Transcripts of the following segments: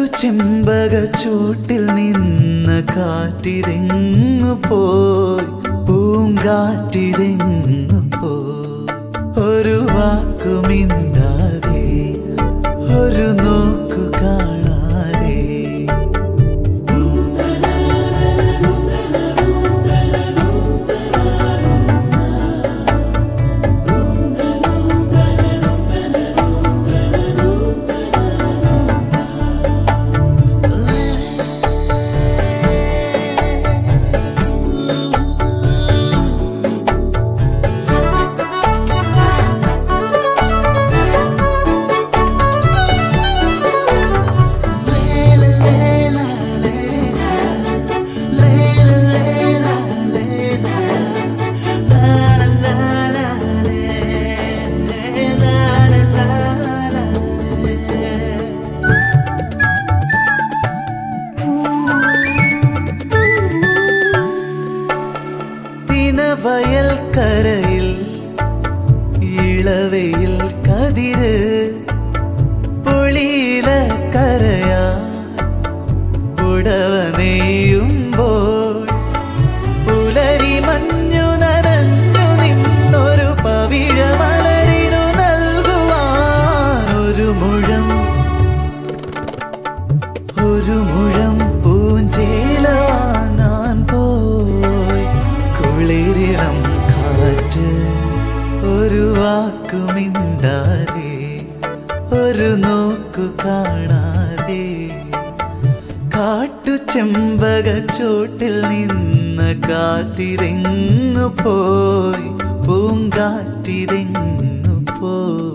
ചെമ്പക ചൂട്ടിൽ നിന്ന് കാറ്റിതെങ്ങു പോയി പൂങ്കാറ്റിതെങ്ങു പോയി ഒരു വാക്കുമിണ്ടാതെ ഒരു നോക്കു കാണാതെ തിനവയൽ കരയിൽ ഇളവയിൽ കതിര് പൊളിയില കരയാ പുടവ നെയ്യുമ്പോൾ പുലരി മഞ്ഞു നനഞ്ഞു നിന്നൊരു പവിഴമലരിനു നൽകുവാൻ ഒരു മുഴം ഒരു മുഴം പൂഞ്ചേല വാങ്ങാൻ പോയി കുളിരിളം കാറ്റ് ഒരു വാക്കുമിണ്ടാതെ ഒരു നോക്കു കാണാതെ കാട്ടു ചെമ്പക ചോട്ടിൽ നിന്ന് കാറ്റിതെങ്ങു പോയി പൂങ്കാറ്റിതെങ്ങു പോയി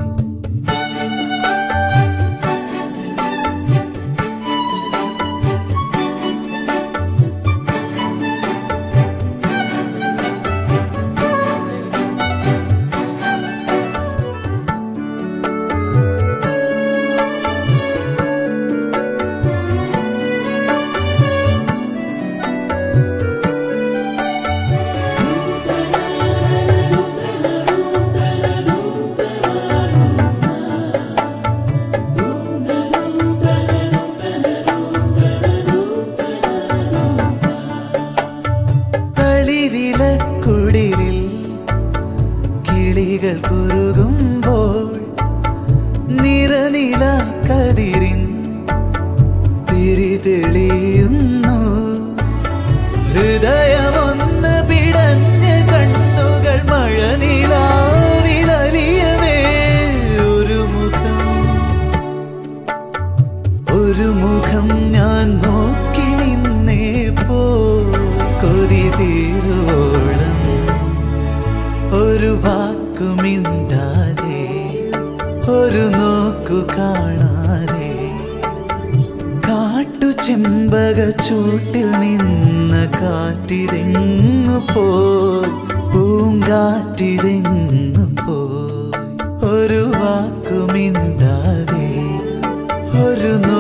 തളിരില കുടിലിൽ കിളികൾ കുറുകുമ്പോൾ നിറനില കതിരിൻ തിരി തെളിയുന്നു ഹൃദയമൊന്ന് പിടഞ്ഞ് കണ്ണുകൾ മഴ നിലാവിലലിയവേ ഒരു മുഖം ഒരു മുഖം ഞാൻ നോക്കി നിന്നേ പോ കൊതി തീരുവോളം ഒരു വാക്കുമിണ്ടാതെ ഒരു നോക്കു കാണാതെ കാട്ടു ചെമ്പക ചൂട്ടിൽ നിന്ന് കാറ്റിതെങ്ങു പോയി പൂങ്കാറ്റിതെങ്ങു പോയി ഒരു വാക്കുമിണ്ടാതെ ഒരു നോ